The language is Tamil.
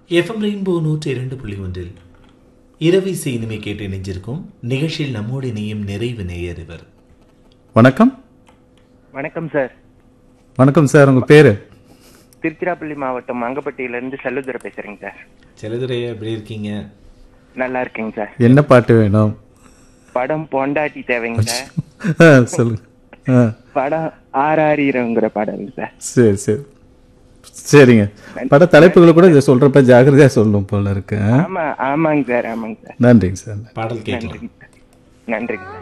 எஃப்எம் ரெயின்போ நூற்றி இரண்டு புள்ளி ஒன்றில் இரவி இனிமை கேட்டு இணைஞ்சிருக்கும் நிகழ்ச்சியில் நம்மோடு இணையும் நிறைவு நேயர் இவர் வணக்கம் வணக்கம் சார் வணக்கம் சார் உங்கள் பேர் திருச்சிராப்பள்ளி மாவட்டம் அங்கப்பட்டியிலிருந்து செல்லுதுரை பேசுறேங்க சார் செலதுரையா எப்படி இருக்கீங்க நல்லா இருக்கேங்க சார் என்ன பாட்டு வேணும் படம் பொண்டாட்டி தேவைங்க சார் ஆ சொல்லுங்க ஆ படம் ஆறாரிரங்கிற பாடல் சார் சரி சரி சரிங்க பட தலைப்புகளை கூட இதை சொல்கிறப்ப ஜாக்கிரதையாக சொல்லணும் போல இருக்கு ஆ? ஆமா ஆமாங்க சார் ஆமாங்க சார் நன்றிங்க சார் பாடல் கேட்கலாம் நன்றிங்க சார் நன்றிங்க சார்